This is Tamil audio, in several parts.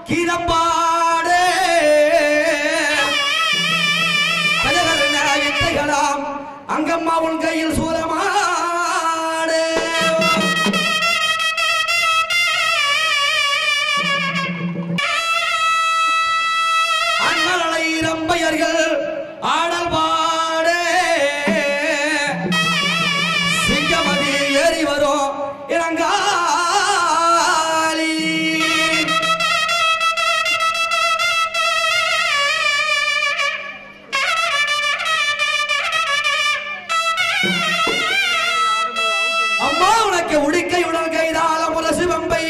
கீதம்பாடு கஜகரண வித்தைகளாம் அங்கம்மா உன் கையில் சூரமாடு அண்ணலை ரம்பையர்கள் ஆடல் பாடு சிங்கமதி ஏறி வரும் இளங்காலி அம்மா உனக்கு உடிக்கையுடன் கைதால முரசு பம்பை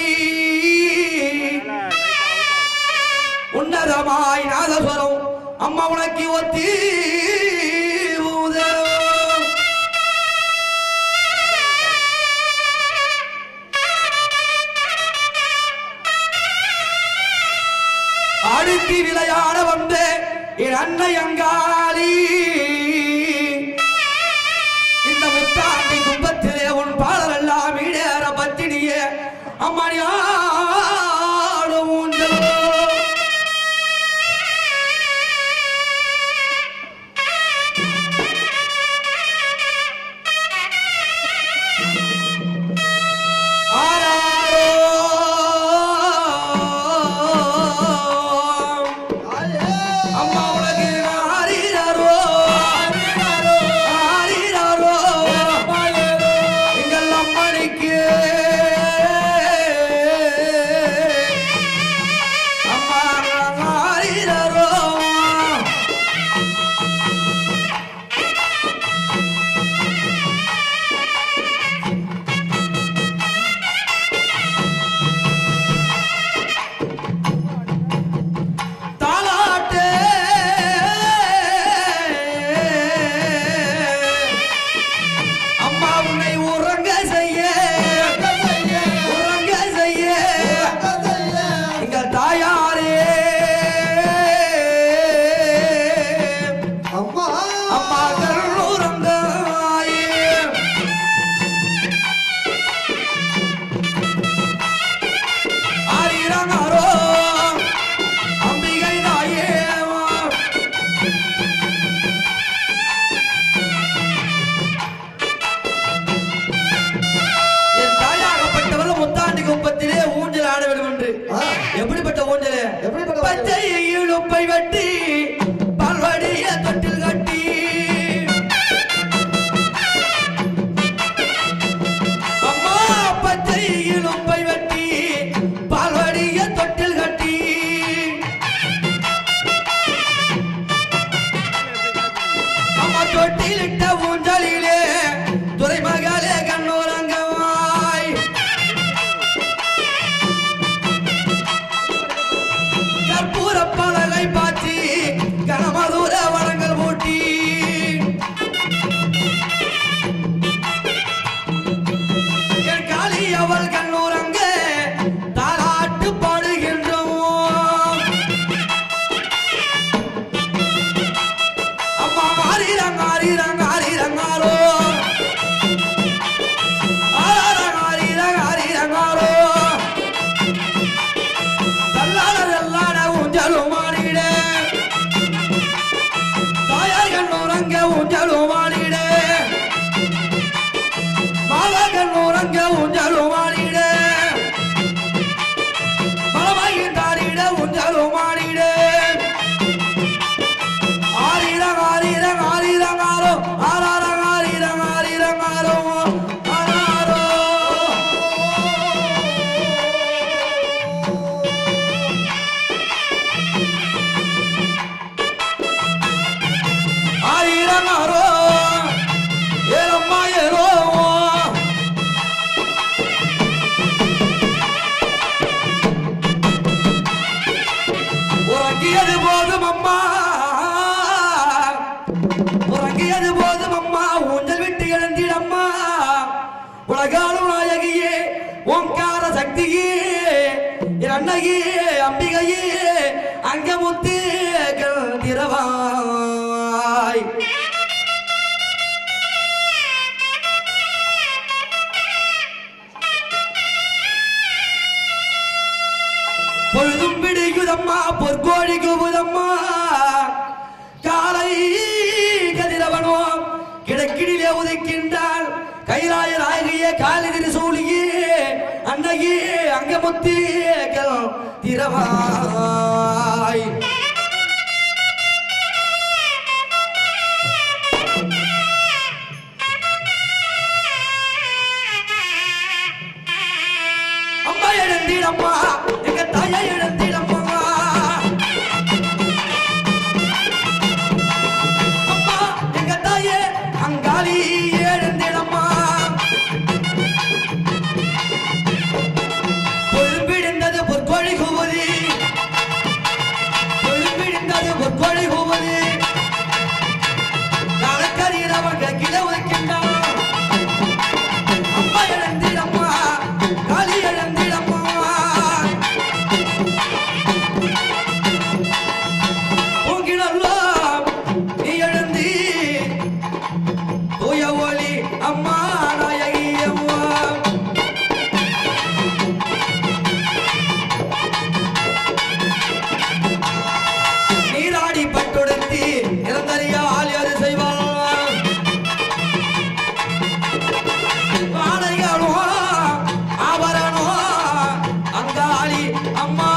உன்னதமாய் நாதஸ்வரம் அம்மா உனக்கு ஒத்தி ஊதம். அடுத்தி விளையாட வந்த என் அன்னை அங்காளி இந்த முத்தாண்டி கும்பத்திலே உன் பாடலெல்லாம் ஈடேற பத்தினியே அம்மணியாடும் ஊஞ்சலோ அம்மா உனக்கு ஆரிரரோ ஆரிரரோ எங்கள் அம்மனுக்கு அம்மா ஆரிரரோ தாலாட்டு அம்மா உன்னை உறங்க செய்ய உறங்க செய்ய எங்கள் தாயாரே அம்மா அம்மா கருணூரங்காயே ஆரிரங்காரோ அம்பிகை தாயே என் தாயாகப்பட்டவள் முத்தாண்டி குப்பத்திலே ஊஞ்சல் ஆட வேண்டும் என்று ஆ. எப்படிப்பட்ட ஊஞ்சல் எப்படிப்பட்ட ஊஞ்சல்? பச்சை இழுப்பை வெட்டி பல்வடிய தொட்டில் கட்டி அம்மா பச்சை இழுப்பை வெட்டி பால்வடிய தொட்டில் கட்டி அம்மா தொட்டிலிட்ட ஊஞ்சலிலே துறைமகளே கண்ணூரங்கமாய் கற்பூர பலகை பாய்ச்சி கனமதுர வளங்கள் ஊட்டி என் காளி அவள் கண்ணூரங்க தாலாட்டு பாடுகின்றோம் அம்மா ஆரிரங்க ஆரிரங்க ஆரிரங்காரோ ஆரங்க ஆரிரங்க ஆரிரங்காரோ தள்ளாட தள்ளாட ஊஞ்சலும் ஆடிட தாயார் கண்ணூரங்க ஊஞ்சலும் ஆடிட மாவா கண்ணூரங்க ஊஞ்சலும் ஆடிட மலமாயின் தாரிட ஊஞ்சலும் ஆடிட ஆரிரங் ஆரிரங் ஆரிரங்காரோ ஆராரங் ஆரிரங் ஆரிரங்காரோ ஆராரோ ஆரிரங்காரோ ஏலம்மா ஏலோ உறங்கியது போதும் அம்மா உறங்கியது போதும் அம்மா ஊஞ்சல் விட்டு எழுந்திடம்மா உலகாலும் நாயகியே ஓங்கார சக்தியே என் அன்னையே அம்பிகையே அங்கமுத்து திரவாய் பொழுதும் விடியுதம்மா பொற்கோழி கூவுதம்மா காலை கதிரவனோ கிடக்கிடிலே உதைக்கின்றாள் கைலாய நாயகியே காலிதிரி சூழியே அன்னையே அங்கமுத்தி திரவாய் அம்மா எழுந்திடம்மா எங்க தாயை எழுந்திடம்மா அம்மா எங்க தாயே அங்காளி எழுந்திடம்மா பொழும்பிடிந்தது பொற்கோழி கூவுதி பொழும்பிடிந்தது பொற்கோழி கூவுதி கலக்கறியிடவன் கிட வைக்கின்றான் அம்மா எழுந்திடம்மா காளி எழுந்திடம்மா பூங்கினல்லோ நீ எழுந்தி தூய ஒளி அம்மா நாயகி அம்மா நீராடி பட்டுடுத்தி இறந்தறிய ஆலியது செய்வான் ஆடைகளோ ஆபரணோ அங்காளி அம்மா